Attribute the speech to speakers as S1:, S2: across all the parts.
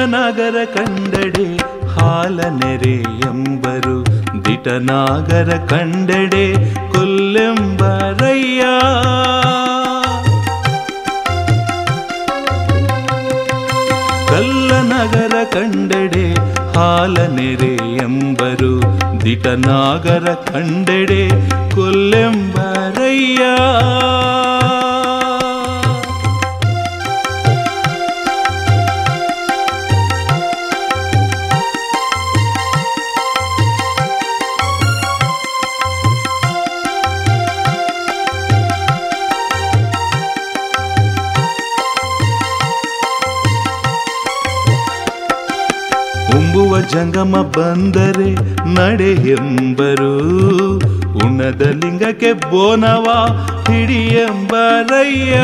S1: ದಿಟನಾಗರ ಕಂಡಡೆ ಹಾಲ ನೆರೆ ಎಂಬರು ದಿಟನಾಗರ ಕಂಡಡೆ ಕೊಲ್ಲೆಂಬರಯ್ಯ ಕಲ್ಲನಗರ ಕಂಡಡೆ ಹಾಲ ನೆರೆ ಎಂಬರು ದಿಟನಾಗರ ಕಂಡಡೆ ಕೊಲ್ಲೆಂಬರಯ್ಯ ಉಂಬುವ ಜಂಗಮ ಬಂದರೆ ನಡೆ ಎಂಬರು ಉಣದ ಲಿಂಗಕ್ಕೆ ಬೋನವ ಹಿಡಿ ಎಂಬರಯ್ಯ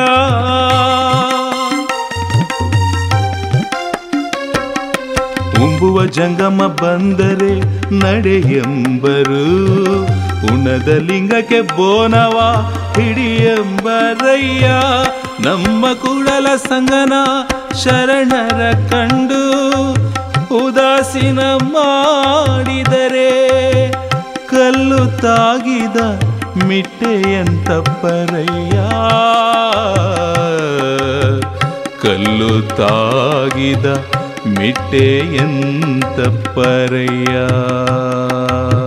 S1: ಉಂಬುವ ಜಂಗಮ ಬಂದರೆ ನಡೆ ಎಂಬರು ಉಣದ ಲಿಂಗಕ್ಕೆ ಬೋನವ ಹಿಡಿ ಎಂಬರಯ್ಯ ನಮ್ಮ ಕೂಡಲ ಸಂಗನ ಶರಣರ ಕಂಡು ಉದಾಸೀನ ಮಾಡಿದರೆ ಕಲ್ಲು ತಾಗಿದ ಮಿಟ್ಟೆಯಂತಪ್ಪರಯ್ಯ ಕಲ್ಲು ತಾಗಿದ ಮಿಟ್ಟೆಯಂತಪ್ಪರಯ್ಯ